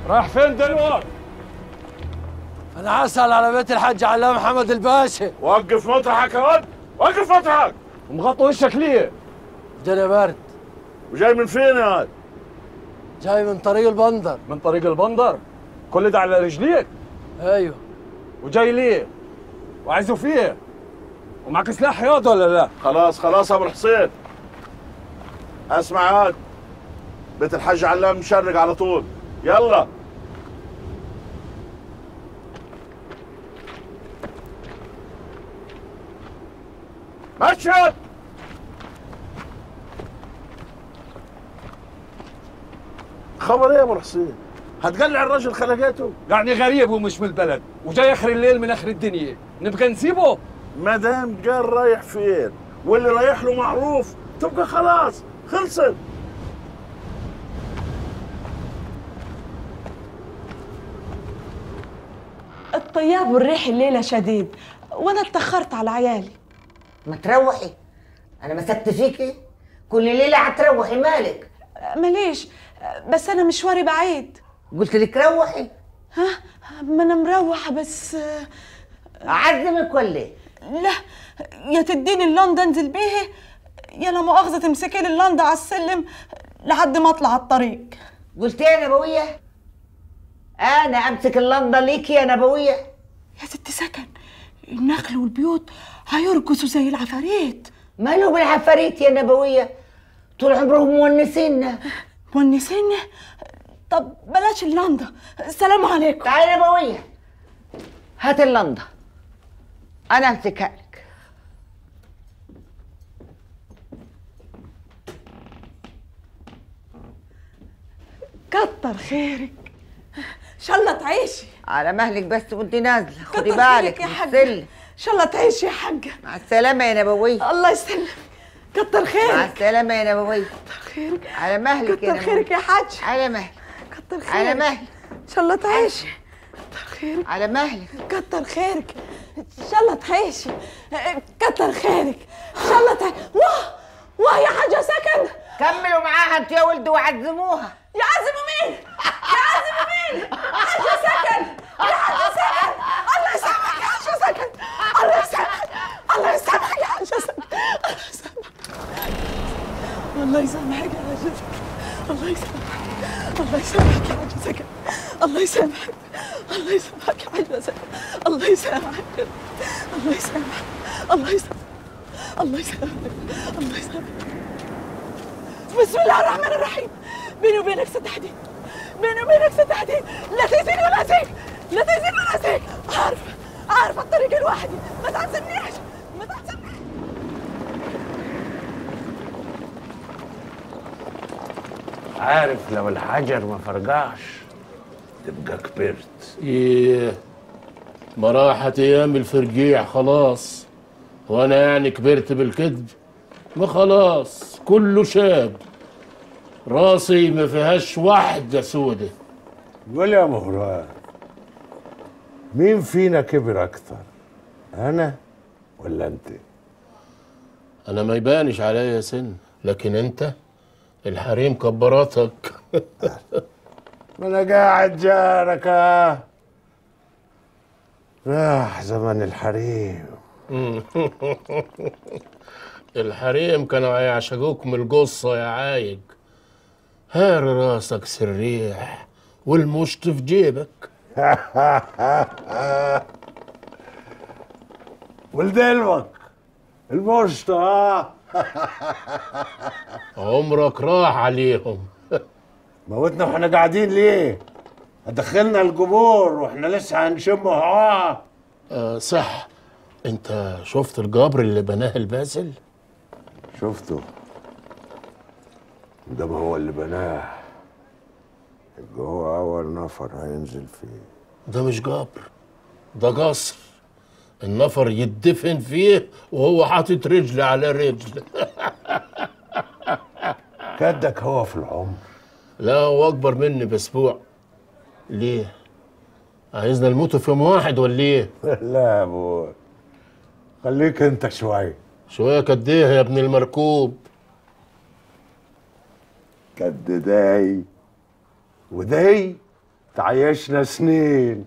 رايح فين دلوقتي؟ انا هسأل على بيت الحاج علام محمد الباشا وقف مطرحك يا ولد وقف مطرحك ومغطي وشك ليه؟ الدنيا برد وجاي من فين يا ولد؟ جاي من طريق البندر من طريق البندر كل ده على رجليك ايوه وجاي ليه؟ وعايزه فيه ومعك سلاح حياض ولا لا؟ خلاص خلاص ابو الحسين اسمع يا ولد بيت الحاج علام مشرق على طول يلا مشهد خبر ايه يا ابو الحسين؟ هتقلع الراجل خلقاته؟ يعني غريب ومش من البلد وجاي اخر الليل من اخر الدنيا نبقى نسيبه؟ ما دام قال رايح فين واللي رايح له معروف تبقى خلاص خلصت الطياب والريح الليلة شديد وأنا اتأخرت على عيالي ما تروحي انا مسكت فيكي كل ليله هتروحي مالك ماليش بس أنا مشواري بعيد قلت لك روحي ها ما أنا مروحة بس اعزمك ولا إيه؟ لا يا تديني اللندا انزل بيه يا لا مؤاخذة تمسكي لي اللندا على السلم لحد ما اطلع الطريق قلت ايه يا نبويه انا امسك اللندا ليكي يا نبويه يا ست سكن النخل والبيوت هيرقصوا زي العفاريت مالهم العفاريت يا نبويه طول عمرهم مونسينا مونسيني طب بلاش اللندا السلام عليكم تعالي يا نبويه هات اللندا انا امسكها لك كتر خيرك ان شاء الله تعيشي على مهلك بس وانت نازله خدي كتر بالك خيرك يا من حاجة السلم ان شاء الله تعيشي يا حاجة مع السلامه يا نبويه الله يسلمك كتر مع خيرك السلامه يا نبويه كتر خيرك على مهلك يا كتر خيرك يا حاج على مهلك كتر خيرك على مهلك ان شاء الله تعيشي كتر خيرك على مهلك كتر خيرك ان شاء الله تعيشي كتر خيرك ان شاء الله تعيشي واه واه يا حاجة سكن كملوا معاها انتوا يا ولد وعزموها يعزموا مين؟ يعزموا مين؟ حاجة سكن يا حاجة سكن الله يسامحك يا حاجة سكن الله يسامحك الله يسامحك يا حاجة سكن الله يسامحك الله يسامحك يا حاجة سكن الله يسامحك الله يسامحك الله يسامحك الله يسامحك يا حاجة سكن الله يسامحك الله يسامحك الله يسامحك الله يسامحك الله يسامحك بسم الله الرحمن الرحيم بيني وبينك ست حديد بيني وبينك ست حديد لا تأذيني ولا أذيك لا تأذيني ولا أذيك عارفة عارفة الطريق الواحد ما تعزمنيش ما تعزمنيش عارف لو الحجر ما فرجعش تبقى كبرت ايه ما راحت ايام الفرجيع خلاص وانا يعني كبرت بالكذب ما خلاص كله شاب راسي ما فيهاش واحدة سودة قول يا مهران مين فينا كبر اكتر انا ولا انت انا ما يبانش عليا سن لكن انت الحريم كبراتك ما انا قاعد جارك آه. راح زمن الحريم الحريم كانوا هيعشقوك من القصة يا عايق هار راسك سريح والمشط في جيبك ولدلوك المشط اه عمرك راح عليهم موتنا واحنا قاعدين ليه؟ دخلنا القبور واحنا لسه هنشم هوا آه صح انت شفت القبر اللي بناه الباسل شفته ده ما هو اللي بناه يبقى هو اول نفر هينزل فيه ده مش قبر ده قصر النفر يدفن فيه وهو حاطط رجل على رجل كدك هو في العمر لا هو اكبر مني باسبوع ليه عايزنا نموت في يوم واحد ولا ايه لا يا ابوي خليك انت شوي شويه قد ايه يا ابن المركوب كد داي وداي تعيشنا سنين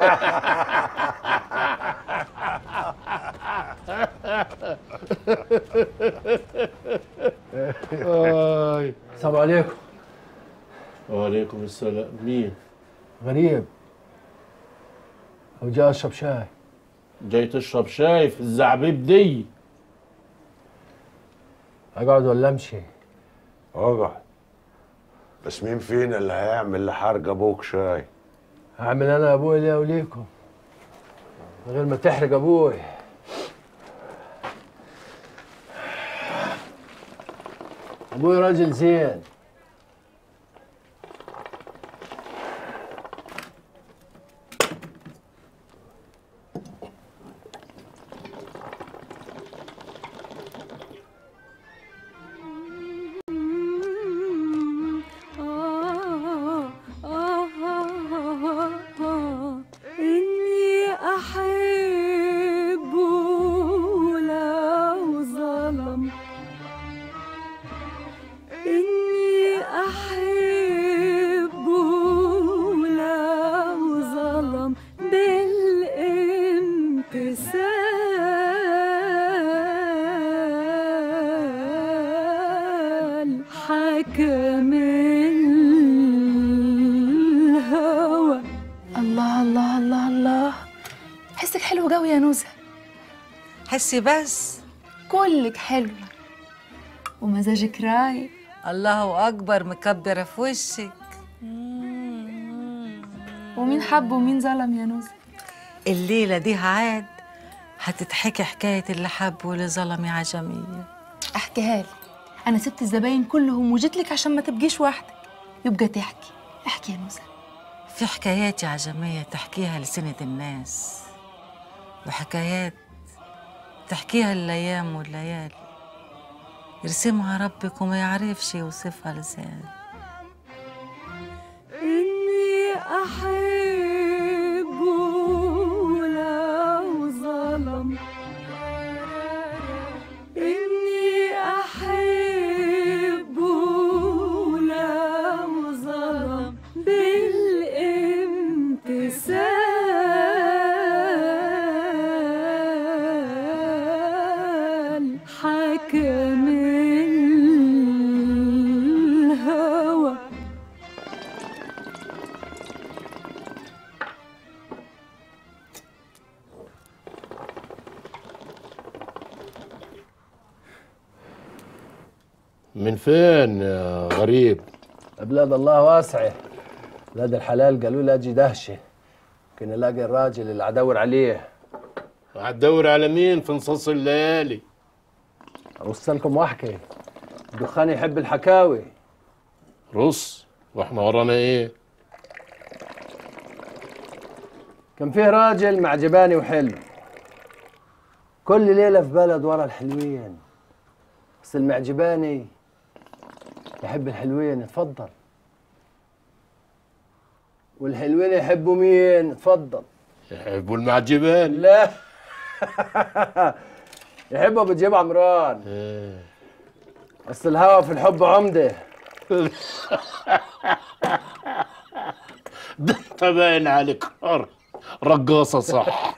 آي. السلام عليكم وعليكم السلام مين غريب هو جاي اشرب شاي جاي تشرب شاي في الزعبيب دي اقعد ولا امشي اقعد بس مين فينا اللي هيعمل لحرق ابوك شاي هعمل انا ابوي ليه وليكم من غير ما تحرق ابوي ابوي راجل زين إني أحب لو ظلم إني أحب لو ظلم بالامتثال حكم الهوى الله الله الله الله حسك حلو قوي يا نوزة حسي بس كلك حلوة ومزاجك رايق الله اكبر مكبره في وشك ومين حب ومين ظلم يا نوزة الليله دي عاد هتتحكي حكايه اللي حب واللي ظلم يا عجميه احكيها لي انا سبت الزباين كلهم وجيت لك عشان ما تبقيش وحدك يبقى تحكي احكي يا نوزة في حكايات يا عجميه تحكيها لسنه الناس وحكايات تحكيها الايام والليالي يرسمها ربك وما يعرفش يوصفها لسان إني أحب لو ظلم إني أحب لو ظلم بالامتثال حكم الهوى من فين يا غريب بلاد الله واسعة بلاد الحلال قالوا لي اجي دهشة يمكن الاقي الراجل اللي ادور عليه هتدور على مين في نصوص الليالي ارص لكم واحكي الدخان يحب الحكاوي رص واحنا ورانا ايه كان فيه راجل معجباني وحلو كل ليلة في بلد ورا الحلوين بس المعجباني يحب الحلوين اتفضل والحلوين يحبوا مين اتفضل يحبوا المعجبان لا يحبوا بتجيب عمران إيه. بس الهوى في الحب عمده ده انت باين عليك حر. رقاصة صح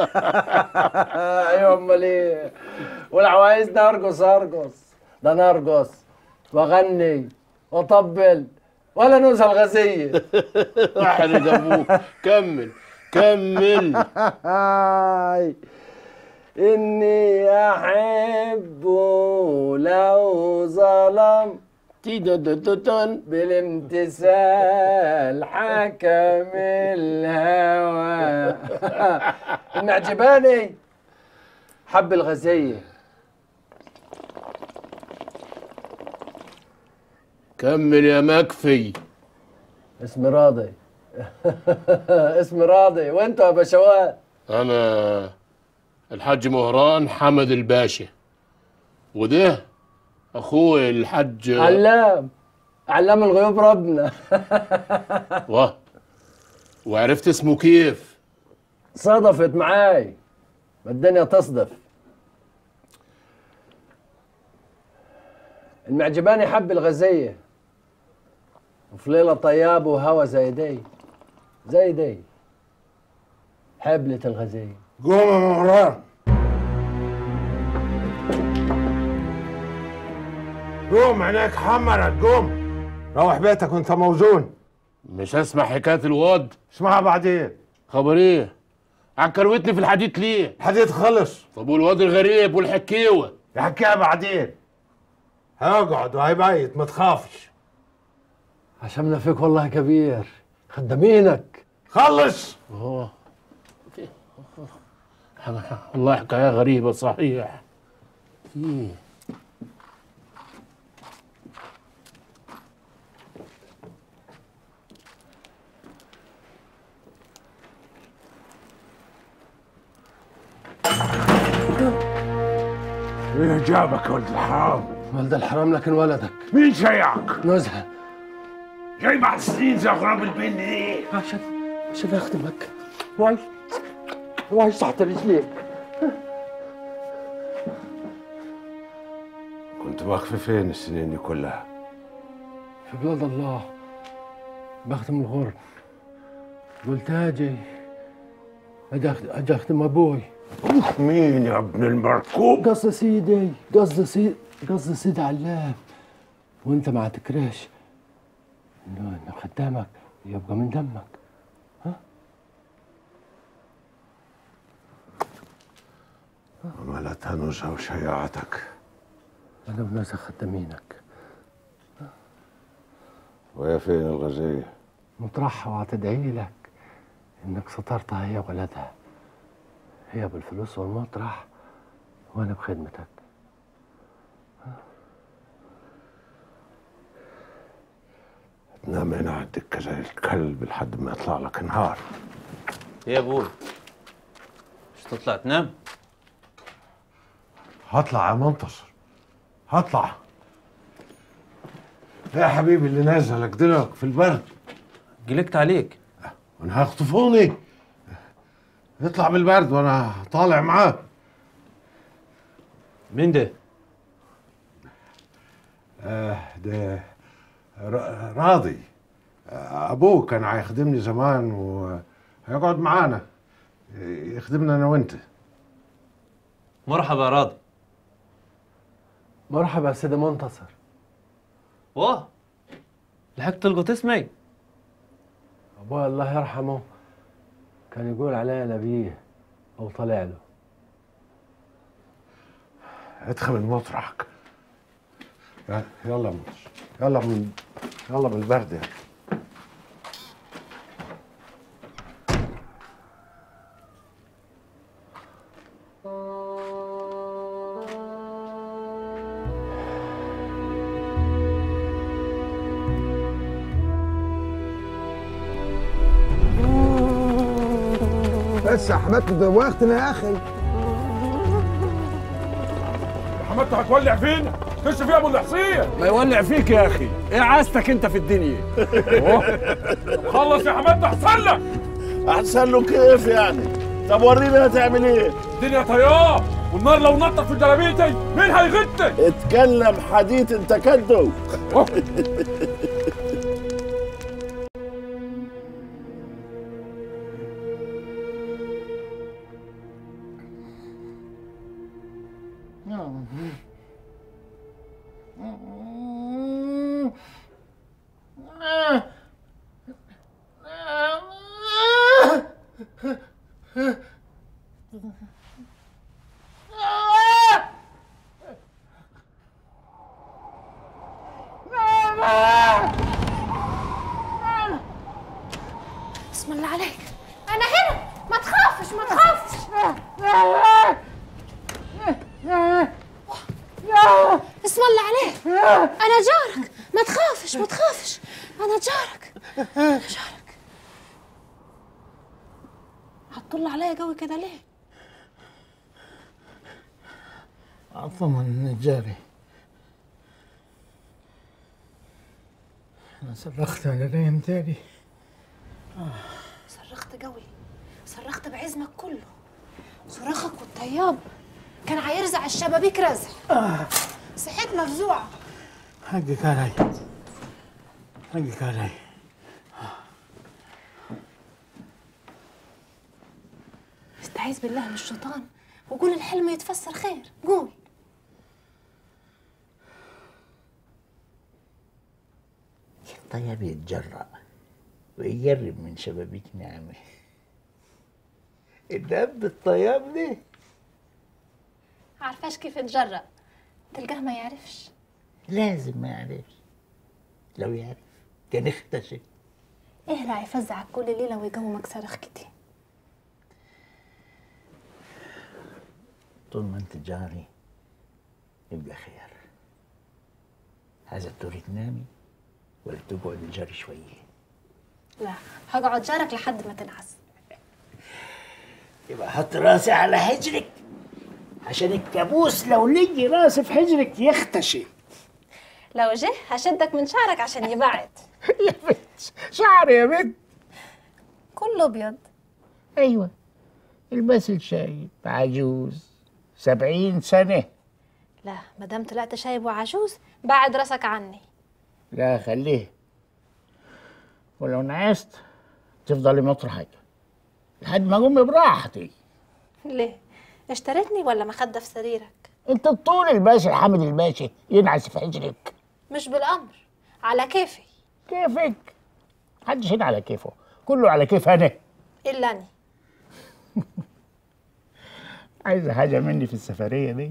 ايوه امال ايه والعوايز ده ارقص ارقص ده انا ارقص واغني واطبل ولا نوزة الغزية احرق ابوك كمل كمل هاي إني أحب لو ظلم تيددددن. بالامتثال حكم الهوى المعجباني حب الغزية كمل يا مكفي اسمي راضي اسمي راضي وانتوا يا بشوات انا الحاج مهران حمد الباشا وده اخوي الحاج علام علام الغيوب ربنا و... وعرفت اسمه كيف صدفت معاي ما الدنيا تصدف المعجباني حب الغزية وفي ليلة طياب وهوا زي دي زي دي حبلة الغزية قوم يا مهران قوم عينيك حمرت قوم روح بيتك وانت موزون مش هسمع حكايه الواد اسمعها بعدين خبر ايه عكروتني في الحديد ليه الحديد خلص طب والواد الغريب والحكيوه يحكيها بعدين اقعد وهيبيت ما تخافش عشمنا فيك والله كبير خدامينك خلص اه والله حكايه غريبه صحيح في ايه جابك ولد الحرام ولد الحرام لكن ولدك مين شيعك نزهة جاي بعد سنين زي غراب البن دي عشان عشان اخدمك واي واي تحت رجليك كنت واقفة فين السنين دي كلها في بلاد الله بخدم الغرب قلت اجي اجي أخد- اجي اخدم ابوي مين يا ابن المركوب قصد سيدي قصد سيدي قصد سيدي علام وانت ما تكرهش انه انه خدامك يبقى من دمك عملتها نزهة وشيعتك انا وناس خدامينك وهي فين الغزية مطرحها وهتدعي لك انك سترتها هي وولدها هي بالفلوس والمطرح وانا بخدمتك تنام هنا على الدكة زي الكلب لحد ما يطلع لك نهار ايه يا ابوي مش تطلع تنام هطلع يا منتصر هطلع يا حبيبي اللي نازل اقدرك في البرد جلكت عليك وانا هيخطفوني اطلع من البرد وانا طالع معاك مين ده آه ده را- راضي آه، ابوه كان هيخدمني زمان وهيقعد معانا يخدمنا انا وانت مرحبا يا راضي مرحبا يا سيدي منتصر واه لحقت تلقط اسمي ابوي الله يرحمه كان يقول عليا نبيه او طلع له ادخل من مطرحك يلا يلا من يلا من يلا من البرد يا بس يا حماد دوختنا يا اخي حمادته هتولع فينا خش فيها ابو الحصين ما يولع فيك يا اخي ايه عاستك انت في الدنيا خلص يا حمادته احسن لك احسن له كيف يعني طب ورينا هتعمل ايه الدنيا طيار والنار لو نطت في جلابيتي مين هيغتك اتكلم حديث انت كدو بسم الله عليك انا هنا ما تخافش ما تخافش بسم الله عليك انا جارك ما تخافش ما تخافش انا جارك انا جارك هتطل عليا قوي كده ليه اطمن جاري انا صرخت على ريم تاني صرخت قوي صرخت بعزمك كله صراخك والطياب كان هيرزع الشبابيك رزع صحيت مفزوعه حقك علي حقك علي استعيذ بالله من الشيطان وقول الحلم يتفسر خير قول الطيب يتجرأ ويقرب من شبابيك نعمة الدب الطيب ده عارفاش كيف يتجرأ تلقاه ما يعرفش لازم ما يعرفش لو يعرف كان اختشى ايه لا يفزعك كل ليلة ويقومك صرختي طول ما انت جاري يبقى خير عايزة تروحي تنامي ولا تقعدي جاري شوية لا هقعد جارك لحد ما تنعس يبقى حط راسي على حجرك عشان الكابوس لو لقي راسي في حجرك يختشي لو جه هشدك من شعرك عشان يبعد يا بنت شعر يا بنت كله ابيض ايوه البس الشايب عجوز سبعين سنة لا مادام طلعت شايب وعجوز بعد راسك عني لا خليه ولو نعست تفضلي مطرحك لحد ما اقوم براحتي ليه اشتريتني ولا مخدة في سريرك انت الطول الباشا حامد الباشا ينعس في حجرك مش بالامر على كيفي كيفك محدش هنا على كيفه كله على كيف انا الا اني عايزه حاجه مني في السفريه دي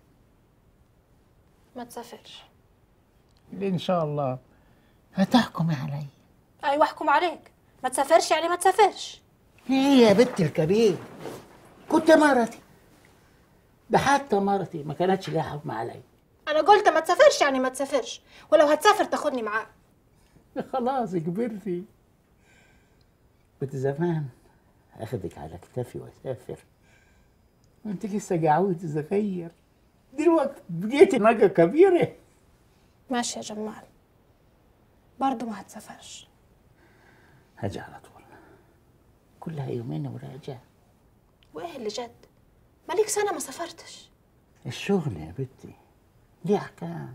ما تسافرش اللي ان شاء الله هتحكمي علي ايوه احكم عليك ما تسافرش يعني ما تسافرش ايه يا بنت الكبير كنت مرتي ده حتى مرتي ما كانتش ليها حكم علي انا قلت ما تسافرش يعني ما تسافرش ولو هتسافر تاخدني معاك خلاص كبرتي كنت زمان اخدك على كتافي واسافر وانت لسه قعود صغير دلوقتي بقيتي نقة كبيرة ماشي يا جمال برضه ما هتسافرش هاجي على طول كلها يومين وراجع وايه اللي جد مالك سنه ما سافرتش الشغل يا بنتي ليه احكام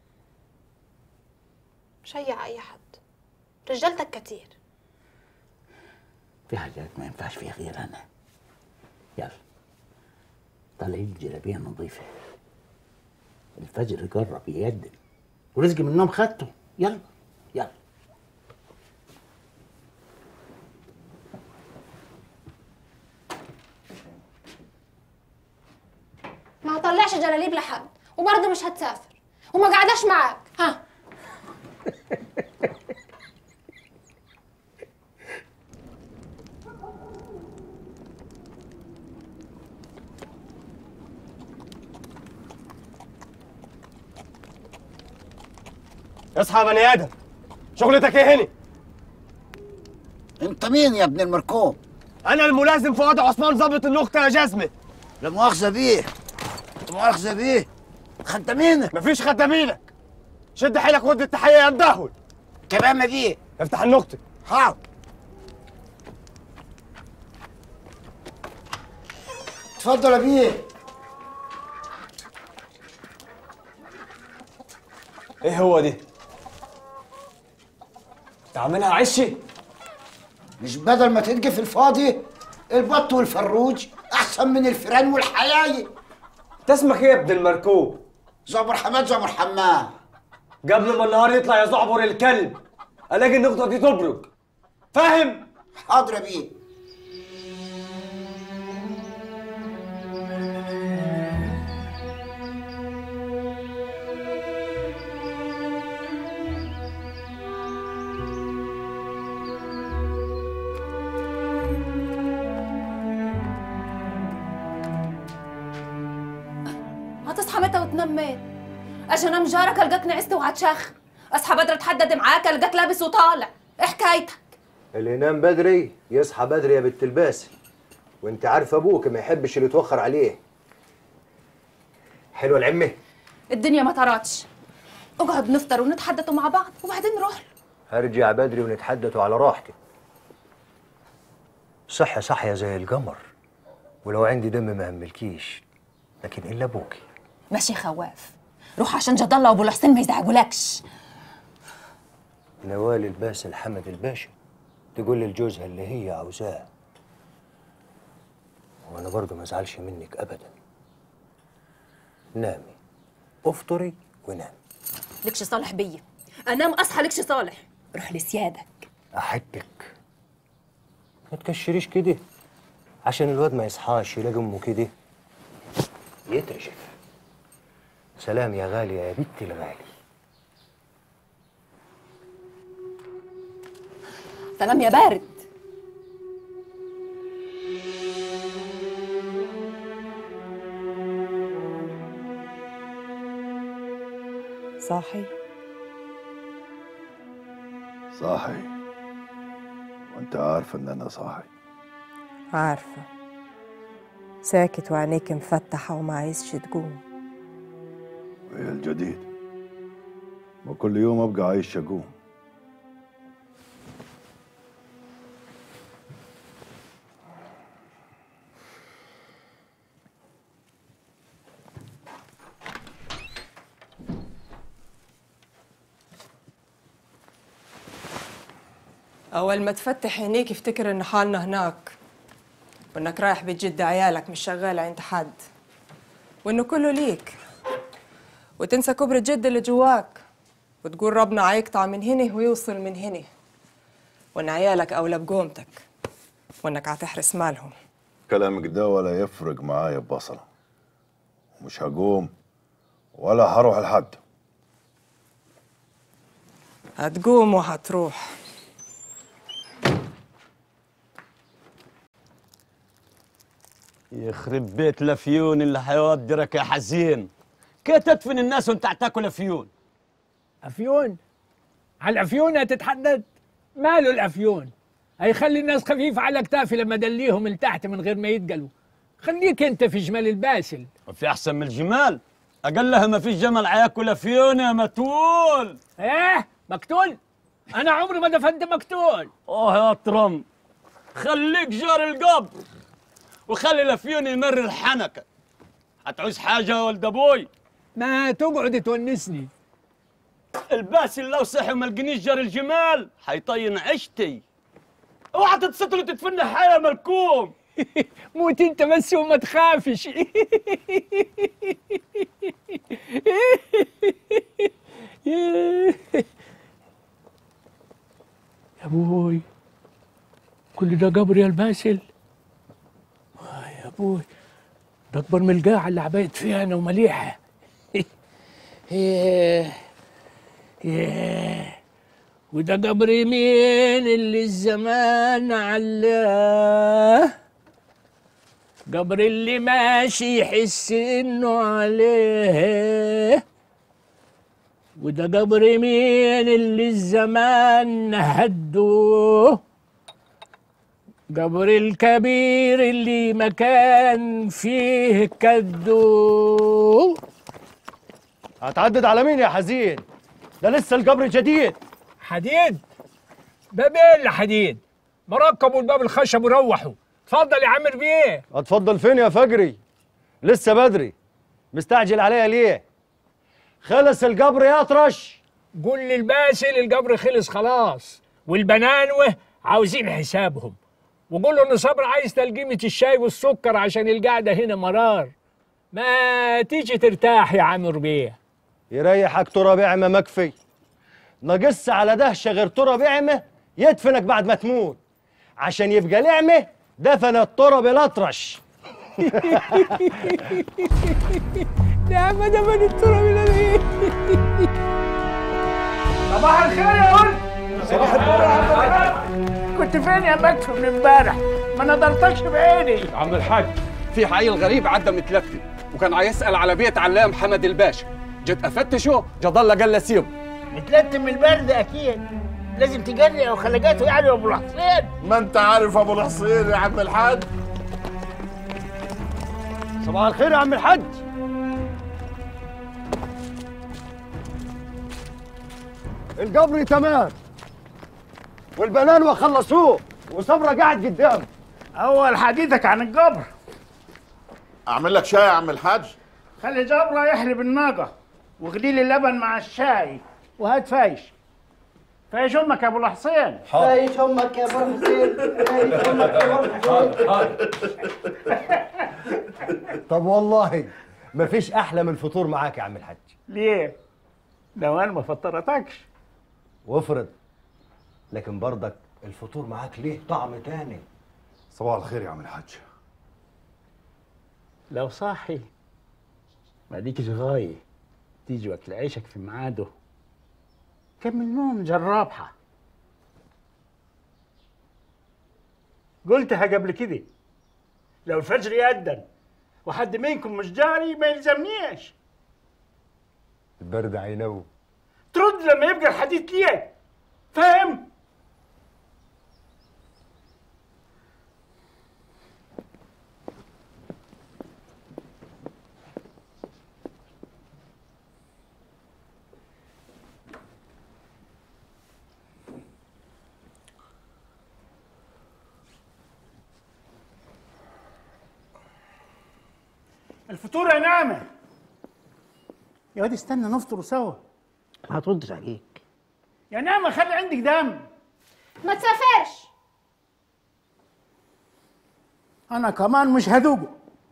شيع اي حد رجالتك كتير في حاجات ما ينفعش فيها غير انا يلا طلعي لي جلابيه نظيفه الفجر قرب يقدم ورزقي من النوم خدته يلا يلا ما هطلعش جلاليب لحد وبرضه مش هتسافر وما قعداش معاك ها اصحى يا بني ادم شغلتك ايه هنا؟ انت مين يا ابن المركوب؟ انا الملازم فؤاد عثمان ضابط النقطه يا جزمه لا مؤاخذة بيه لا مؤاخذة بيه خدامينك مفيش خدامينك شد حيلك ود التحيه يا الدهول تمام يا بيه افتح النقطه حاضر اتفضل يا بيه ايه هو دي؟ تعملها عشي مش بدل ما تلقي في الفاضي البط والفروج احسن من الفيران والحياي انت اسمك ايه يا ابن المركوب؟ زعبر حماد زعبر حمام قبل ما النهار يطلع يا زعبر الكلب الاقي النقطه دي تبرق فاهم؟ حاضر يا بيه هتصحى متى وتنام ميت اجي انام جارك القاك نعست وهتشخ اصحى بدري اتحدد معاك القاك لابس وطالع ايه حكايتك اللي ينام بدري يصحى بدري يا بنت الباسل وانت عارف ابوك ما يحبش اللي يتوخر عليه حلوه العمه الدنيا ما طراتش اقعد نفطر ونتحدثوا مع بعض وبعدين نروح له. هرجع بدري ونتحدثوا على راحتي صحة صحية زي القمر ولو عندي دم ما هملكيش لكن الا ابوكي ماشي خواف روح عشان جد الله وابو الحسين ما يزعجولكش نوال الباسل حمد الباشا تقول لجوزها اللي هي عاوزاه وانا برضه ما ازعلش منك ابدا نامي افطري ونامي لكش صالح بيا انام اصحى لكش صالح روح لسيادك احبك ما تكشريش كده عشان الواد ما يصحاش يلاقي امه كده يترشف سلام يا غالية يا بنتي الغالي سلام يا بارد صاحي صاحي وانت عارف ان انا صاحي عارفة ساكت وعينيك مفتحة وما عايزش تقوم وايه الجديد ما كل يوم ابقى عايش شقوم أول ما تفتح عينيك افتكر إن حالنا هناك وإنك رايح بيت جد عيالك مش شغال عند حد وإنه كله ليك وتنسى كبر الجد اللي جواك وتقول ربنا هيقطع من هنا ويوصل من هنا وإن عيالك أولى بقومتك وإنك هتحرس مالهم كلامك ده ولا يفرق معايا ببصلة مش هقوم ولا هروح لحد هتقوم وهتروح يخرب بيت لفيون اللي هيودرك يا حزين كيف تدفن الناس وانت تاكل افيون افيون على الافيون هتتحدد ماله الافيون هيخلي الناس خفيفة على كتافي لما دليهم من تحت من غير ما يتقلوا خليك انت في جمال الباسل في احسن من الجمال اقلها ما فيش جمل هياكل افيون يا متول ايه مقتول انا عمري ما دفنت مقتول اوه يا ترم خليك جار القبر وخلي الافيون يمر الحنكه هتعوز حاجه يا ولد ابوي ما تقعد تونسني الباسل لو صحي وما لقينيش جار الجمال حيطين عشتي اوعى تتستر وتتفنى حياه ملكوم موت انت بس وما تخافش يا ابوي كل ده قبر يا الباسل آه يا ابوي ده اكبر من القاعه اللي عبيت فيها انا ومليحه ياه ياه وده قبر مين اللي الزمان علاه قبر اللي ماشي يحس انه عليه وده قبر مين اللي الزمان هدوه قبر الكبير اللي مكان فيه كدو هتعدد على مين يا حزين ده لسه القبر جديد حديد باب ايه اللي حديد مركبوا الباب الخشب وروحوا اتفضل يا عامر بيه اتفضل فين يا فجري لسه بدري مستعجل عليا ليه خلص القبر يا اطرش قول للباسل القبر خلص خلاص والبنانوه عاوزين حسابهم وقول له ان صبر عايز تلقيمة الشاي والسكر عشان القعدة هنا مرار ما تيجي ترتاح يا عامر بيه يريحك ترى بعمة مكفي ناقص على دهشة غير ترى بعمة يدفنك بعد ما تموت عشان يبقى لعمة دفن التراب الأطرش ده ما ده من التراب اللي صباح الخير يا ولد صباح النور كنت فين يا مكفي من امبارح ما نظرتكش بعيني عم الحاج في عيل غريب عدى متلفت وكان عايسأل على بيت علام حمد الباشا جيت افتشه جضل قال لي سيبه متلتم من البرد اكيد لازم تجري او خلقاته يعني يا ابو الحسين ما انت عارف ابو الحصين يا عم الحاج صباح الخير يا عم الحاج القبر تمام والبنانوة خلصوه وصبرة قاعد قدام اول حديثك عن الجبر اعمل لك شاي يا عم الحاج خلي جبرة يحلب الناقة وغلي لي اللبن مع الشاي وهات فايش فايش امك يا ابو الحسين ايش امك يا ابو حسين ايش امك يا ابو حسين طب والله مفيش احلى من الفطور معاك يا عم الحاج ليه لو انا ما فطرتكش وافرض لكن برضك الفطور معاك ليه طعم تاني صباح الخير يا عم الحاج لو صاحي ما ديكش غاية تيجي واكل عيشك في ميعاده كم من نوم جرابها قلتها قبل كده لو الفجر يأذن وحد منكم مش جاري ما يلزمنيش البرد عينو ترد لما يبقى الحديث ليك فاهم الفطور يا نعمة يا واد استنى نفطر سوا ما هتردش عليك يا نعمة خلي عندك دم ما تسافرش أنا كمان مش هذوقه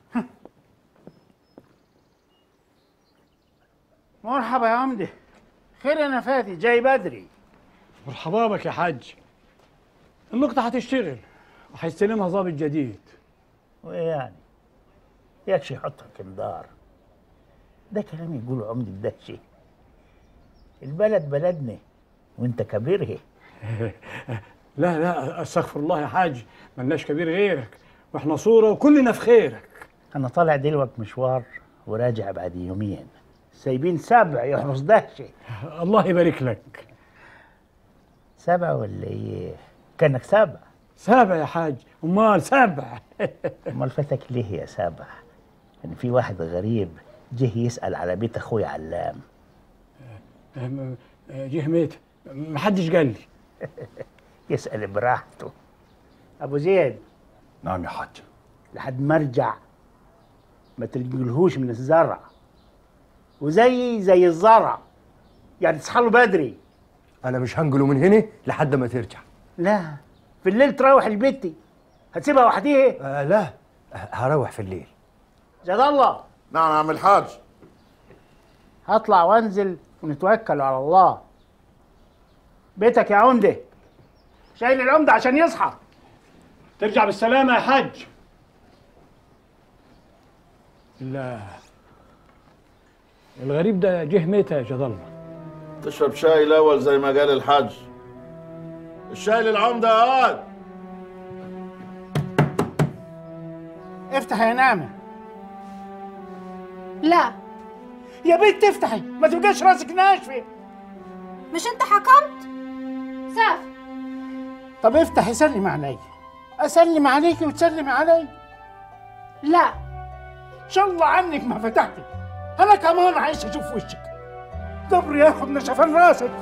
مرحبا يا عمدي خير انا فاتي جاي بدري مرحبا بك يا حاج النقطة هتشتغل وهيستلمها ظابط جديد وايه يعني يكشي يحطها كندار ده كلام يقوله عمد الدهشي البلد بلدنا وانت كبيرها لا لا استغفر الله يا حاج ملناش كبير غيرك واحنا صورة وكلنا في خيرك انا طالع دلوقت مشوار وراجع بعد يومين سايبين سبع يحرس دهشة الله يبارك لك سبع ولا ايه كانك سبع سابع يا حاج امال سابع امال فاتك ليه يا سبع ان في واحد غريب جه يسأل على بيت اخويا علام جه ميت محدش قال لي يسأل براحته ابو زيد نعم يا حاج لحد ما ارجع ما تلقلهوش من الزرع وزي زي الزرع يعني تصحى له بدري انا مش هنقله من هنا لحد ما ترجع لا في الليل تروح لبيتي هتسيبها وحديها آه لا هروح في الليل جد الله نعم يا عم الحاج هطلع وانزل ونتوكل على الله بيتك يا عمده شايل العمده عشان يصحى ترجع بالسلامة يا حاج لا الغريب ده جه ميت يا جد الله تشرب شاي الاول زي ما قال الحاج الشاي للعمده يا واد افتح يا نعمه لا يا بنت افتحي ما تبقاش راسك ناشفه مش انت حكمت سافر طب افتحي سلم علي اسلم عليكي وتسلم علي لا ان شاء الله عنك ما فتحتي انا كمان عايز اشوف وشك قبر ياخد نشفان راسك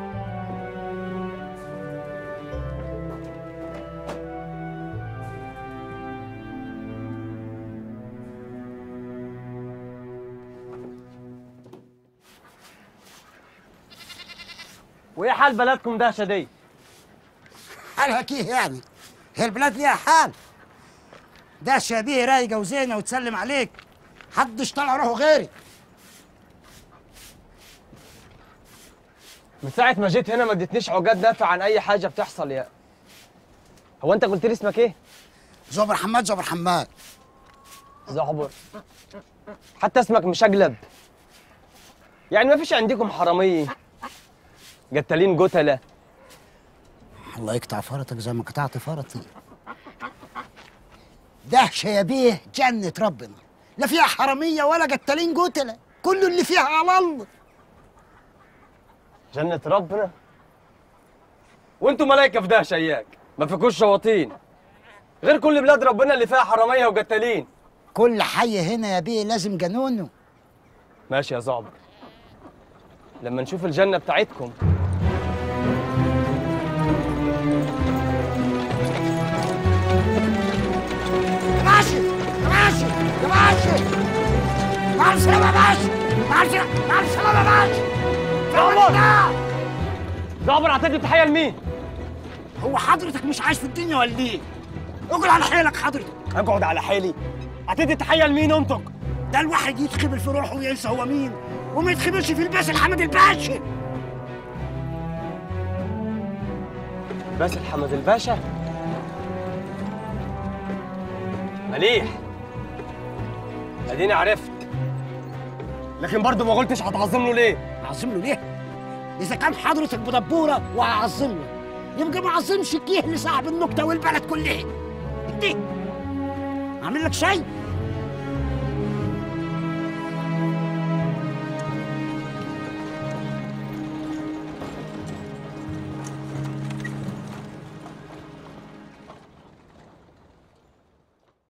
وايه حال بلدكم ده شدي حالها كيه يعني هي البلاد ليها حال ده شبيه رايقه وزينه وتسلم عليك حدش طلع روحه غيري من ساعة ما جيت هنا ما اديتنيش عقاد دافع عن أي حاجة بتحصل يا هو أنت قلت لي اسمك إيه؟ زبر حماد زبر حماد زعبر حتى اسمك مشقلب يعني ما فيش عندكم حرامية قتالين قتلة الله يقطع فرطك زي ما قطعت فرطي دهشة يا بيه جنة ربنا لا فيها حرامية ولا قتالين قتلة كل اللي فيها على الله جنة ربنا وانتوا ملايكة في ده شياك ما فيكوش شواطين غير كل بلاد ربنا اللي فيها حرامية وقتالين كل حي هنا يا بيه لازم جنونه ماشي يا زعبر لما نشوف الجنة بتاعتكم ماشي ماشي ماشي مع السلامة ماشي مع السلامة مع السلامة ماشي زعبر جعفر هتدي تحيه لمين؟ هو حضرتك مش عايش في الدنيا ولا ايه؟ اقعد على حيلك حضرتك اقعد على حيلي هتدي تحيه لمين انطق؟ ده الواحد يتخبل في روحه وينسى هو مين وما يتخبلش في الباشا الحمد الباشا باسل حمد الباشا مليح اديني عرفت لكن برضه ما قلتش هتعظم له ليه؟ اعظم له ليه؟ اذا كان حضرتك بدبوره وهعظم له يبقى ما عظمش كيه لصاحب النكته والبلد كلها دي اعمل لك شاي